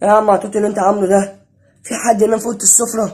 يا عم عطوط اللي انت عامله ده في حد ينام في اوضه السفره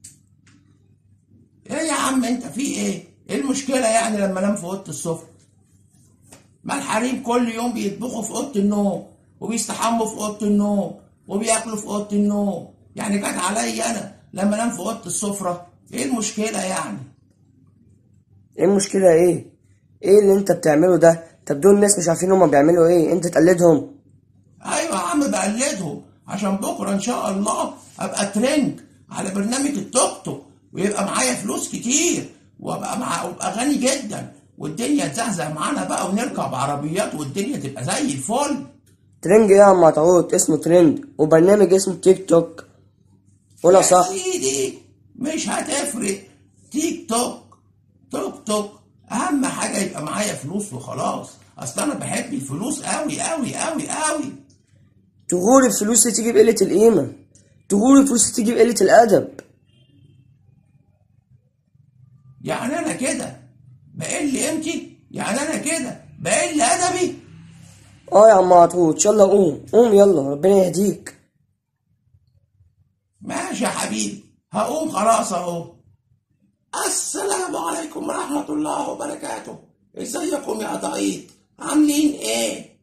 ايه يا عم انت في ايه؟ ايه المشكلة يعني لما انام في اوضة السفرة؟ ما الحريم كل يوم بيطبخوا في اوضة النوم وبيستحموا في اوضة النوم وبياكلوا في اوضة النوم يعني جت عليا انا لما انام في اوضة السفرة ايه المشكلة يعني؟ ايه المشكله ايه ايه اللي انت بتعمله ده طب دول الناس مش عارفين هما بيعملوا ايه انت تقلدهم ايوه يا عم بقلدهم عشان بكره ان شاء الله ابقى ترند على برنامج التوك توك ويبقى معايا فلوس كتير وابقى مع وابقى غني جدا والدنيا تزهزه معانا بقى ونركب عربيات والدنيا تبقى زي الفل ترند ايه يا عم عطوط اسمه ترند وبرنامج اسمه تيك توك قولها صح يا سيدي مش هتفرق تيك توك توك توك اهم حاجه يبقى معايا فلوس وخلاص اصل انا بحب الفلوس قوي قوي قوي قوي تغور الفلوس اللي تيجي بقلة القيمة تغور الفلوس اللي تيجي بقلة الأدب يعني انا كده بقل قيمتي يعني انا كده بقل ادبي اه يا عم عطوط يلا قوم قوم يلا ربنا يهديك ماشي يا حبيبي هقوم خلاص اهو السلام عليكم ورحمة الله وبركاته ازيكم يا ضعيف عاملين ايه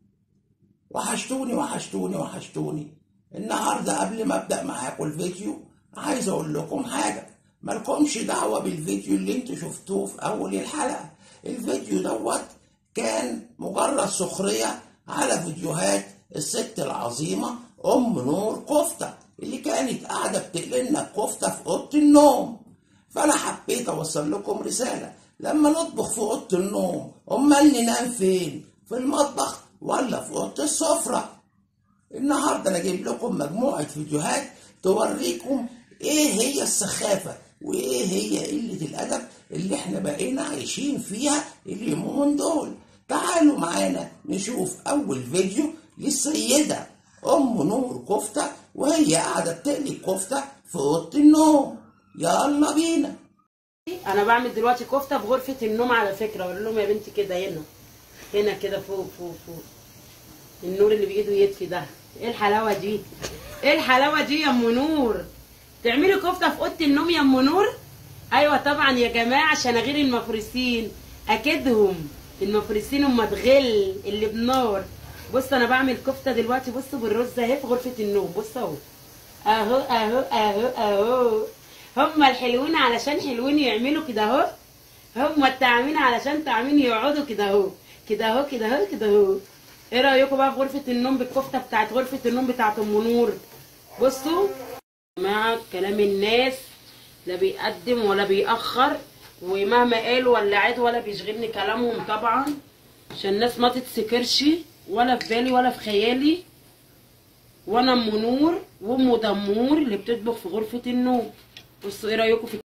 وحشتوني وحشتوني وحشتوني النهاردة قبل ما ابدأ معاكم الفيديو عايز اقول لكم حاجة مالكمش دعوة بالفيديو اللي انتوا شفتوه في اول الحلقة الفيديو دوت كان مجرد سخرية على فيديوهات الست العظيمة ام نور كفتة اللي كانت قاعدة بتقلنا الكفتة في اوضة النوم فانا حبيت اوصل لكم رسالة لما نطبخ في اوضة النوم امال ننام فين في المطبخ ولا في اوضة السفرة النهارده انا جايب لكم مجموعه فيديوهات توريكم ايه هي السخافه وايه هي قله الادب اللي احنا بقينا عايشين فيها اليومين دول تعالوا معانا نشوف اول فيديو للسيده ام نور كفته وهي قاعده بتقلي الكفته في اوضه النوم يلا بينا انا بعمل دلوقتي كفته في غرفه النوم على فكره اقول لهم يا بنتي كده هنا هنا كده فوق فوق فوق النور اللي بايده يطفي ده ايه الحلاوه دي ايه الحلاوه دي يا ام نور تعملي كفته في اوضه النوم يا ام نور ايوه طبعا يا جماعه شناغير المفروسين اكيدهم المفروسين ام تغل اللي بنار بص انا بعمل كفته دلوقتي بص بالرز اهي في غرفه النوم بص اهو اهو اهو اهو اهو هم الحلوين علشان حلوين يعملوا كده اهو هم التعمين علشان تعمين يقعدوا كده اهو كده اهو كده اهو كده اهو ايه رايكم بقى في غرفه النوم بالكفته بتاعت غرفه النوم بتاعت ام نور بصوا يا جماعه كلام الناس لا بيقدم ولا بيأخر ومهما قالوا ولا عاد ولا بيشغلني كلامهم طبعا عشان الناس ما تتسكرش ولا في بالي ولا في خيالي وانا ام نور وام دمور اللي بتطبخ في غرفه النوم بصوا ايه رايكم في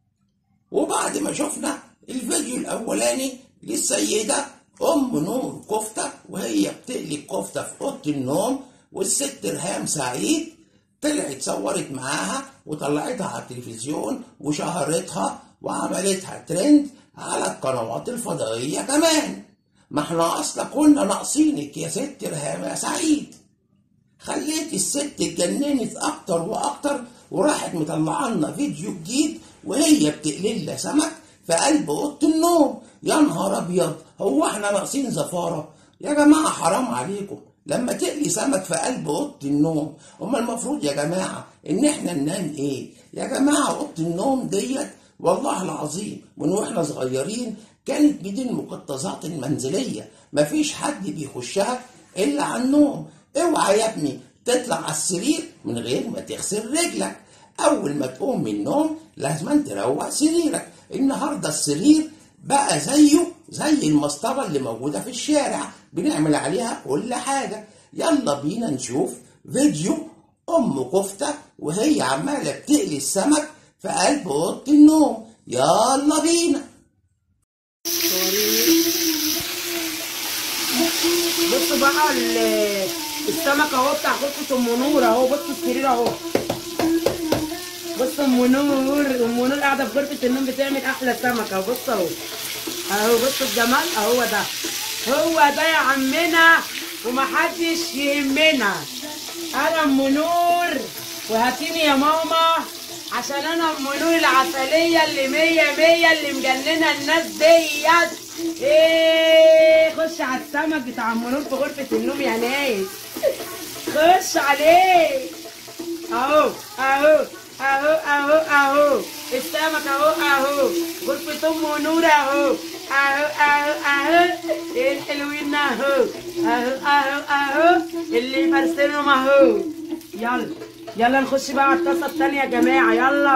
وبعد ما شفنا الفيديو الاولاني للسيده ام نور كفته وهي بتقلي الكفته في اوضه النوم والست رهام سعيد طلعت صورت معاها وطلعتها على التلفزيون وشهرتها وعملتها ترند على القنوات الفضائيه كمان ما احنا اصلا كنا ناقصينك يا ست رهام يا سعيد خليت الست اتجننت اكتر واكتر وراحت مطلعه لنا فيديو جديد وهي بتقلي لنا سمك في قلب اوضه النوم يا نهار ابيض هو احنا ناقصين زفاره يا جماعه حرام عليكم لما تقلي سمك في قلب اوضه النوم امال المفروض يا جماعه ان احنا ننام ايه يا جماعه اوضه النوم ديت والله العظيم من واحنا صغيرين كانت بدين المقتزات المنزليه مفيش حد بيخشها الا على النوم اوعى يا ابني تطلع على السرير من غير ما تغسل رجلك اول ما تقوم من النوم لازم تروق سريرك النهارده السرير بقى زيه زي المسطره اللي موجوده في الشارع بنعمل عليها كل حاجه يلا بينا نشوف فيديو ام كفته وهي عماله بتقلي السمك في قلب اوضه النوم يلا بينا بصوا بقى ال- السمك اهو بتاع غرفة ام نور اهو بصوا السرير اهو بص ام نور ام نور قاعدة في غرفة النوم بتعمل احلى سمك اهو بص اهو اهو بصوا الجمال اهو ده هو ده يا عمنا ومحدش يهمنا انا ام نور وهاتيني يا ماما عشان انا ام نور العسليه اللي مية مية اللي مجننه الناس ديت ايه خش على السمك بتاع ام نور في غرفه النوم يا ناس خش عليه اهو اهو اهو اهو اهو السمك اهو اهو غرفة ام نور اهو اهو اهو اهو ايه الحلوين اهو اهو اهو اهو اللي مرسلهم اهو يلا يلا نخش بقى على الطاسة التانية يا جماعة يلا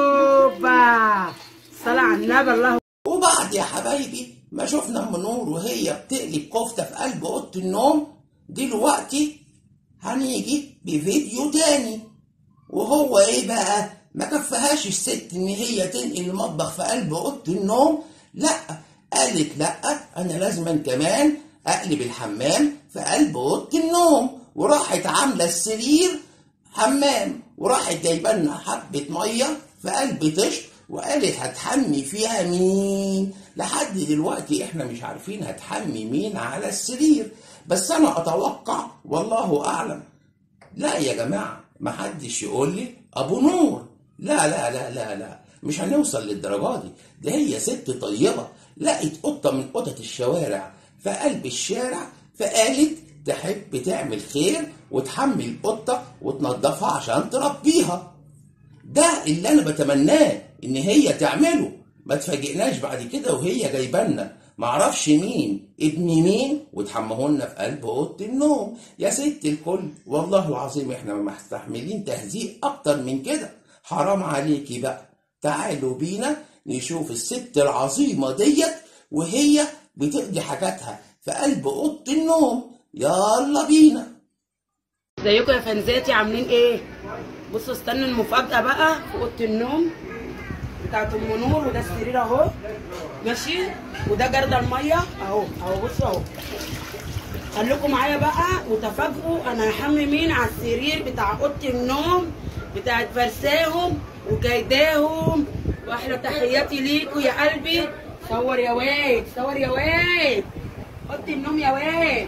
اوبا صلاة على النبي الله وبعد يا حبايبي ما شفنا ام نور وهي بتقلي كفته في قلب اوضه النوم دلوقتي هنيجي بفيديو تاني وهو ايه بقى ما كفهاش الست ان هي تنقل المطبخ في قلب اوضه النوم لا قالت لا انا لازما كمان اقلب الحمام في قلب اوضه النوم وراحت عامله السرير حمام وراحت جايبه لنا حبه ميه في قلب طشت وقالت هتحمي فيها مين لحد دلوقتي احنا مش عارفين هتحمي مين على السرير بس انا اتوقع والله اعلم لا يا جماعه محدش يقول لي ابو نور لا لا لا لا لا مش هنوصل للدرجه دي ده هي ست طيبه لقت قطه من قطط الشوارع في قلب الشارع فقالت تحب تعمل خير وتحمي القطه وتنضفها عشان تربيها ده اللي انا بتمناه ان هي تعمله ما تفاجئناش بعد كده وهي جايبه لنا معرفش مين ابن مين وتحمه لنا في قلب اوضه النوم يا ست الكل والله العظيم احنا ما مستحملين تهزيء اكتر من كده حرام عليكي بقى تعالوا بينا نشوف الست العظيمه ديت وهي بتقضي حاجاتها في قلب اوضه النوم يلا بينا ازيكم يا فانزاتي عاملين ايه بصوا استنوا المفاجأة بقى في اوضة النوم بتاعت ام نور وده السرير اهو ماشي وده جرد المية اهو اهو بصوا اهو خليكم معايا بقى وتفاجئوا انا هحمي مين على السرير بتاع اوضة النوم بتاعت فرساهم وكيداهم واحلى تحياتي ليكوا يا قلبي صور يا واد صور يا واد اوضة النوم يا واد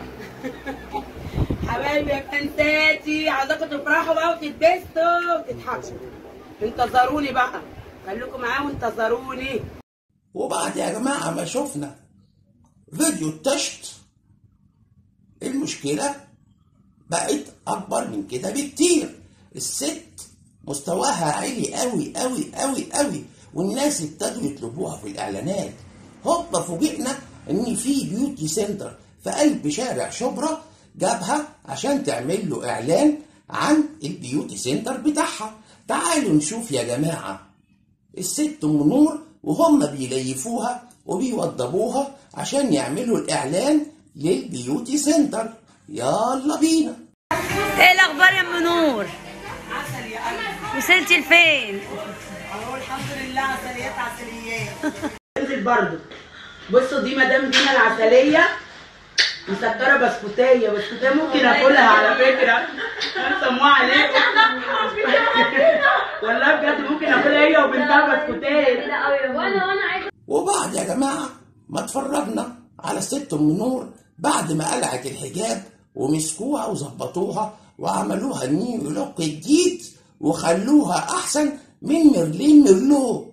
حبايبي يا كنتاتي عايزاكم تفرحوا بقى وتتبسطوا وتضحكوا انتظروني بقى خليكم معايا وانتظروني وبعد يا جماعة ما شفنا فيديو التشت المشكلة بقت أكبر من كده بكتير الست مستواها عالي قوي قوي قوي قوي والناس ابتدوا يطلبوها في الإعلانات هوبا فوجئنا إن في بيوتي سنتر في قلب شارع شبرا جابها عشان تعمل له إعلان عن البيوتي سنتر بتاعها تعالوا نشوف يا جماعة الست ام نور وهم بيليفوها وبيوضبوها عشان يعملوا الاعلان للبيوتي سنتر يلا بينا ايه الاخبار يا ام نور عسل يا قلبي وصلتي لفين اهو الحمد لله عسليات عسليات انزل برضه بصوا دي مدام دينا العسليه مسكره بسكوتيه بسكوتيه ممكن اكلها على فكره سموها عليكم والله بجد ممكن اكلها هي وبنتها بسكوتيه وبعد يا جماعة ما اتفرجنا على الست ام نور بعد ما قلعت الحجاب ومسكوها وظبطوها وعملوها نيو لوك جديد وخلوها احسن من ميرلين ميرلو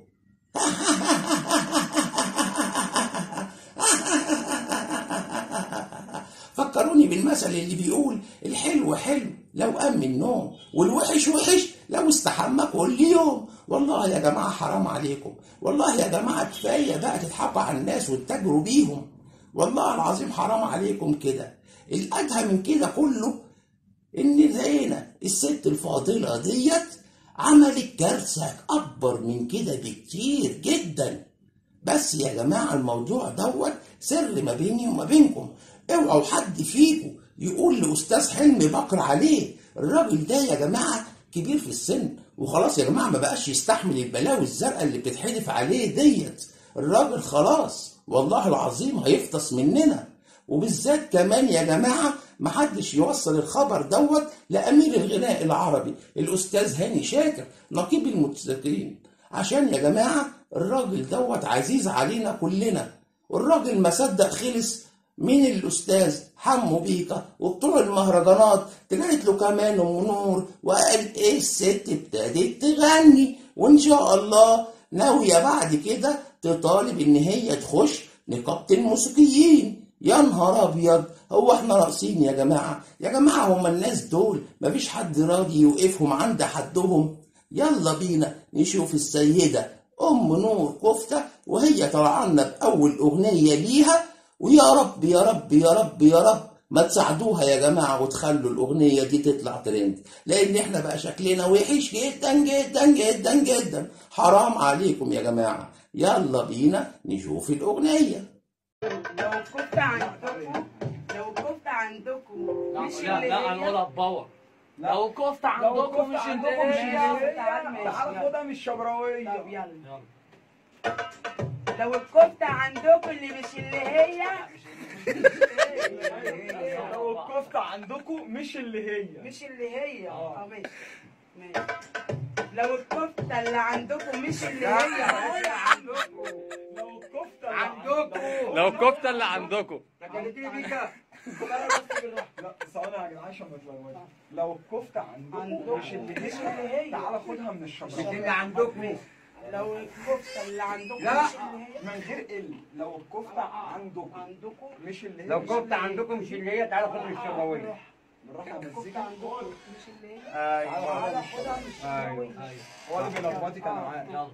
فكروني بالمثل اللي بيقول الحلو حلو لو قام من النوم والوحش وحش لو استحمى كل يوم والله يا جماعة حرام عليكم والله يا جماعة كفاية بقى تضحكوا على الناس وتتاجروا بيهم والله العظيم حرام عليكم كده الأدهى من كده كله إن لقينا الست الفاضلة ديت عملت كارثة أكبر من كده بكتير جدا بس يا جماعة الموضوع دوت سر ما بيني وما بينكم اوعوا حد فيكم يقول لأستاذ حلمي بكر عليه الراجل ده يا جماعة كبير في السن وخلاص يا جماعة ما بقاش يستحمل البلاوي الزرقاء اللي بتتحدف عليه ديت الراجل خلاص والله العظيم هيفطس مننا وبالذات كمان يا جماعة محدش يوصل الخبر دوت لأمير الغناء العربي الأستاذ هاني شاكر نقيب المتذكرين عشان يا جماعة الراجل دوت عزيز علينا كلنا والراجل ما صدق خلص مين الأستاذ حمو بيكا وبتوع المهرجانات طلعت له كمان أم نور وقال إيه الست ابتدت تغني وإن شاء الله ناوية بعد كده تطالب إن هي تخش نقابة الموسيقيين يا نهار أبيض هو إحنا ناقصين يا جماعة يا جماعة هما الناس دول مفيش حد راضي يوقفهم عند حدهم يلا بينا نشوف السيدة أم نور كفتة وهي طالعة لنا بأول أغنية ليها ويا رب يا رب يا رب يا رب ما تساعدوها يا جماعة وتخلوا الأغنية دي تطلع ترند لأن إحنا بقى شكلنا وحش جدا جدا جدا جدا حرام عليكم يا جماعة يلا بينا نشوف الأغنية لو الكفتة عندكم لو الكفتة عندكم مش لا اللي لا هي- هنقولها بباور لو الكفته لو عندكم مش الكفتة عندكم مش اللي هي اللي تعال هي ماشي، تعال يلا. خدها من الشبراوية طب يلا يلا. لو الكفتة عندكم اللي مش اللي هي لو الكفتة عندكم مش اللي هي مش اللي هي آه. اه ماشي ماشي لو الكفتة اللي عندكم مش اللي هي هي عندكم لو الكفتة عندكم لو الكفته اللي عندكم لا ثواني يا جدعان عشان ما تلونش لو الكفتة عندكم عندكم. مش اللي مش هي اللي هي. تعال خدها من الشبراوية اللي عندكم لو الكفتة اللي عندكم لا مش اللي هي من غير ال لو الكفتة عندكم عندكم مش اللي هي لو مش كنت اللي هي. عندكم مش اللي هي تعالى خد من الشراوية بالراحة الكفتة مزيكا عندكم مش اللي هي ايوه تعالى خدها من الشراوية هو اللي بيلخبطك انا معاك يلا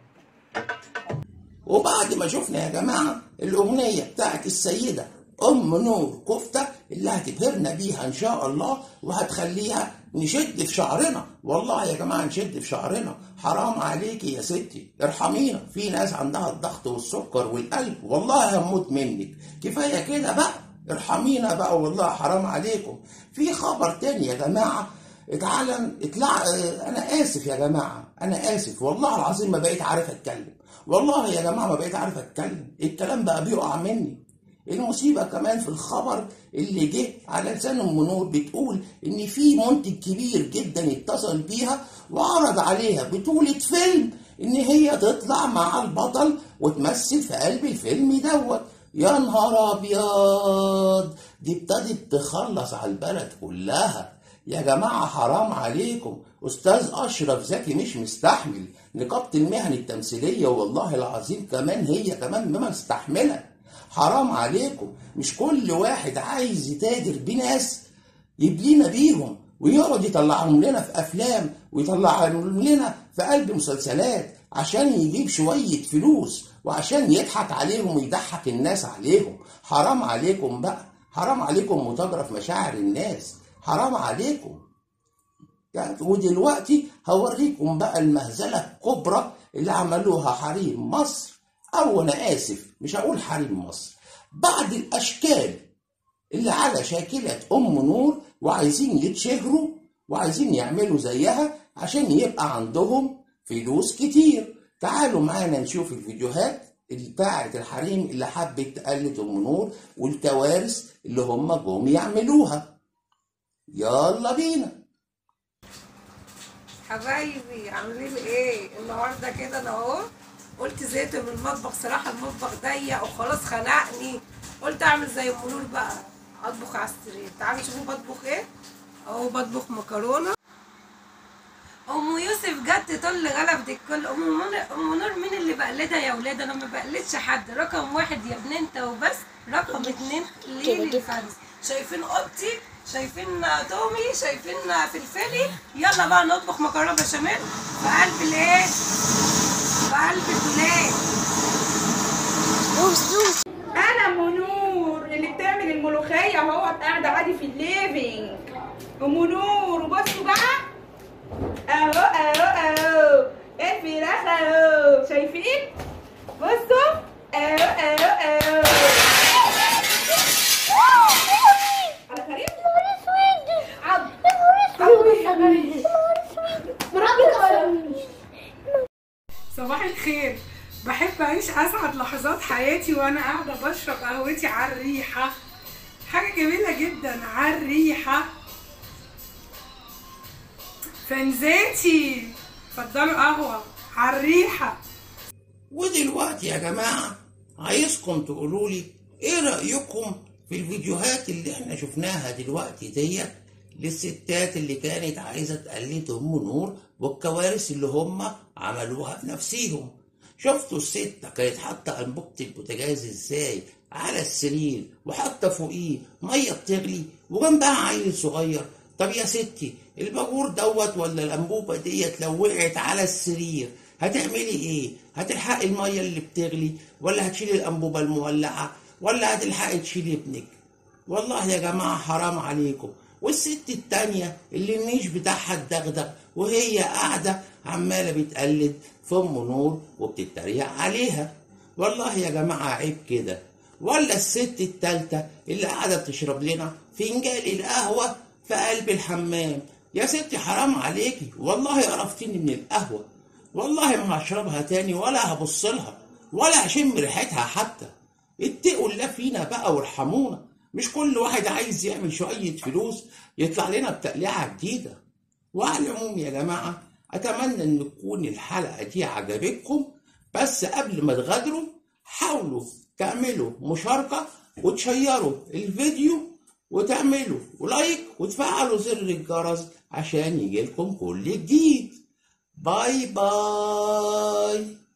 وبعد ما شفنا يا جماعة الأغنية بتاعت السيدة أم نور كفتة اللي هتبهرنا بيها إن شاء الله وهتخليها نشد في شعرنا والله يا جماعة نشد في شعرنا حرام عليكي يا ستي ارحمينا في ناس عندها الضغط والسكر والقلب والله هموت منك كفاية كده بقى ارحمينا بقى والله حرام عليكم في خبر تاني يا جماعة اتعلن اطلع اه، انا اسف يا جماعه انا اسف والله العظيم ما بقيت عارف اتكلم والله يا جماعه ما بقيت عارف اتكلم الكلام بقى بيقع مني المصيبه كمان في الخبر اللي جه على لسان ام نور بتقول ان في منتج كبير جدا اتصل بيها وعرض عليها بطوله فيلم ان هي تطلع مع البطل وتمثل في قلب الفيلم دوت يا نهار ابيض دي ابتدت تخلص على البلد كلها يا جماعة حرام عليكم أستاذ أشرف زكي مش مستحمل نقابة المهن التمثيلية والله العظيم كمان هي كمان ما مستحملة حرام عليكم مش كل واحد عايز يتاجر بناس يبلينا بيهم ويقعد يطلعهم لنا في أفلام ويطلعهم لنا في قلب مسلسلات عشان يجيب شوية فلوس وعشان يضحك عليهم ويضحك الناس عليهم حرام عليكم بقى حرام عليكم متاجرة في مشاعر الناس حرام عليكم يعني ودلوقتي هوريكم بقى المهزلة الكبرى اللي عملوها حريم مصر أو أنا آسف مش هقول حريم مصر بعض الأشكال اللي على شاكلة أم نور وعايزين يتشهروا وعايزين يعملوا زيها عشان يبقى عندهم فلوس كتير تعالوا معانا نشوف الفيديوهات بتاعة الحريم اللي حبت تقلد أم نور والكوارث اللي هم جم يعملوها يلا بينا حبايبي عاملين ايه النهارده كده انا اهو قلت زهقت من المطبخ صراحه المطبخ ضيق وخلاص خنقني قلت اعمل زي ام نور بقى اطبخ على السرير تعالوا شوفوا بطبخ ايه اهو بطبخ مكرونه ام يوسف جت تطل غلب دي الكل ام نور ام نور مين اللي بقلدها يا ولاد انا ما بقلدش حد رقم واحد يا ابن انت وبس رقم اتنين ليلي الفارس شايفين اوضتي شايفين تومي شايفين فلفلي يلا بقى نطبخ مكرونه بشاميل في قلب الايه في قلب الدولاب انا منور اللي بتعمل الملوخيه اهو قاعده عادي في الليفينج ام نور وبصوا بقى اهو اهو اهو الفراخ اهو شايفين بصوا اهو اهو اهو على كريم عض عض يا كريم صباح الخير بحب أعيش أسعد لحظات حياتي وأنا قاعدة بشرب قهوتي على الريحة حاجة جميلة جدا على الريحة فنزاتي اتفضلوا قهوة على الريحة ودلوقتي يا جماعة عايزكم تقولوا لي ايه رأيكم في الفيديوهات اللي احنا شفناها دلوقتي ديت للستات اللي كانت عايزة تقلد أم نور والكوارث اللي هم عملوها بنفسيهم شفتوا الست كانت حاطة أنبوبة البوتاجاز ازاي على السرير وحاطة فوقيه مية بتغلي وجنبها عيل صغير طب يا ستي الباجور دوت ولا الأنبوبة ديت لو وقعت على السرير هتعملي ايه؟ هتلحقي المية اللي بتغلي ولا هتشيلي الأنبوبة المولعة ولا هتلحقي تشيلي ابنك؟ والله يا جماعة حرام عليكم والست التانية اللي النيش بتاعها اتدغدغ وهي قاعدة عمالة بتقلد في أم نور وبتتريق عليها والله يا جماعة عيب كده ولا الست التالتة اللي قاعدة بتشرب لنا فنجان القهوة في قلب الحمام يا ستي حرام عليكي والله قرفتيني من القهوة والله ما هشربها تاني ولا هبص لها ولا هشم ريحتها حتى اتقوا الله فينا بقى وارحمونا مش كل واحد عايز يعمل شوية فلوس يطلع لنا بتقليعة جديدة وعلى العموم يا جماعة أتمنى إن تكون الحلقة دي عجبتكم بس قبل ما تغادروا حاولوا تعملوا مشاركة وتشيروا الفيديو وتعملوا لايك وتفعلوا زر الجرس عشان يجيلكم كل جديد باي باي